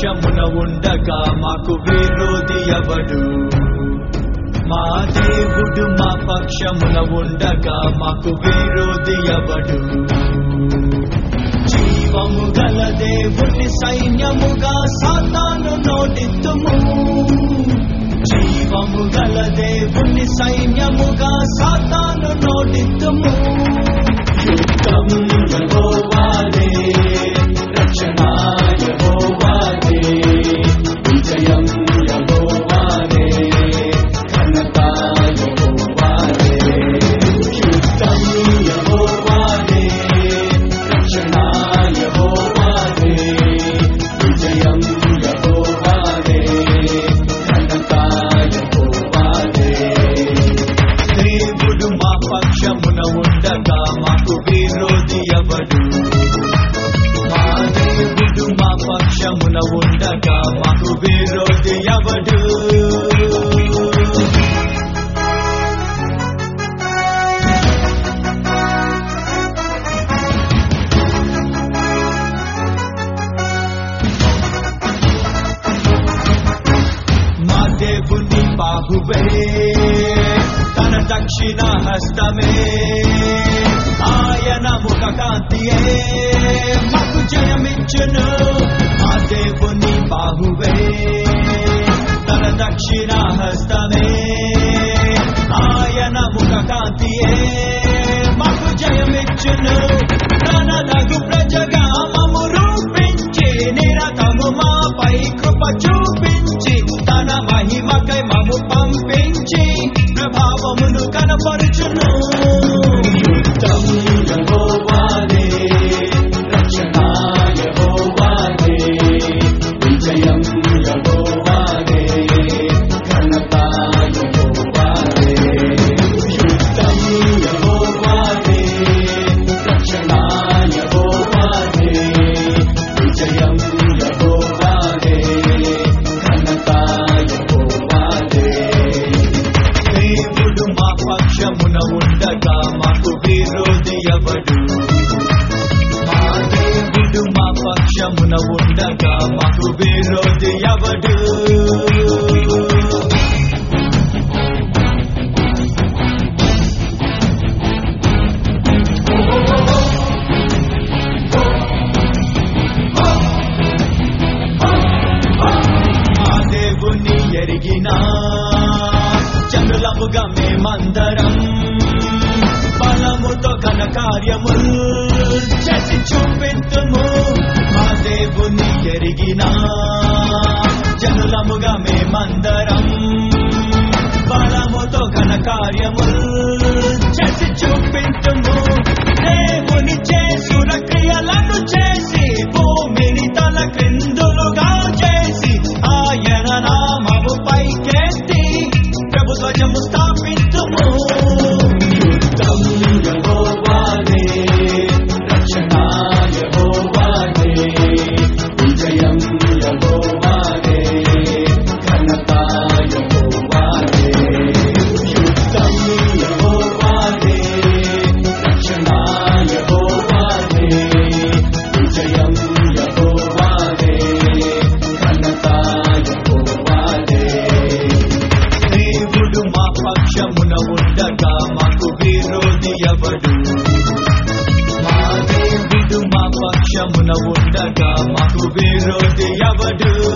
పక్షమున ఉండగా మాకు విరోధి ఎవడు మా దేవుడు మా పక్షమున ఉండగా మాకు విరోధి ఎవడు జీవము గల దేవుని సైన్యముగా సాతాను నోటిత్తుము జీవము గల దేవుని సైన్యముగా సాతాను నోటిత్తుము యుద్ధం యెహోవాదే రక్షణ యెహోవాదే విజయం యెహోవాదే ఘనత యెహోవాదే యుద్ధం యెహోవాదే రక్షణ యెహోవాదే విజయం యెహోవాదే ఘనత యెహోవాదే దేవుడు మా పక్షమున ఉండగా మాకు విరోధి ఎవడు మా దేవుడు మా పక్షమున ఉండగా మాకు విరోధి ఎవడు మా దేవుని బాహువే తన దక్షిణ హస్తమే ఆయన ముఖ కాంతియే మాకు జయమిచ్చును మా దేవుని బాహువే తన దక్షిణ హస్తమే ఆయన ముఖ కాంతియే మాకు జయమిచ్చును తనదగు ప్రజగా మము రూపించి నిరతము మాపై కృప చూపించి తన మహిమకై మము పంపించి ప్రభావమును కనపరుచును యుద్ధం యెహోవాదే, రక్షణ యెహోవాదే, విజయం యెహోవాదే, ఘనత యెహోవాదే. యుద్ధం యెహోవాదే, రక్షణ యెహోవాదే, విజయం యెహోవాదే, ఘనత యెహోవాదే. దేవుడు మా పక్షమున ఉండగా మాకు విరోధి ఎవడు మా దేవుడు మా పక్షమున ఉండగా మాకు విరోధి ఎవడు మా దేవుని ఎరిగిన చంద్రులముగా మేమందరం బలముతో ఘన కార్యములు చేసి చూపింతుము మా దేవుని ఎరిగిన జనులముగా మేమందరం బలముతో ఘన కార్యములు చేసి చూపింతుము దేవుని చేసుర క్రియలను చేసి భూమిని తల క్రిందులుగా చేసి ఆయన నామము పైకెత్తి ప్రభు ధ్వజము స్థాపించుము యుద్ధం యెహోవాదే, రక్షణ యెహోవాదే, విజయం యెహోవాదే, ఘనత యెహోవాదే. యుద్ధం యెహోవాదే, రక్షణ యెహోవాదే, విజయం యెహోవాదే, ఘనత యెహోవాదే. దేవుడు మా పక్షమున ఉండగా మాకు విరోధి ఎవడు మా దేవుడు మా పక్షమున ఉండగా మాకు విరోధి ఎవడు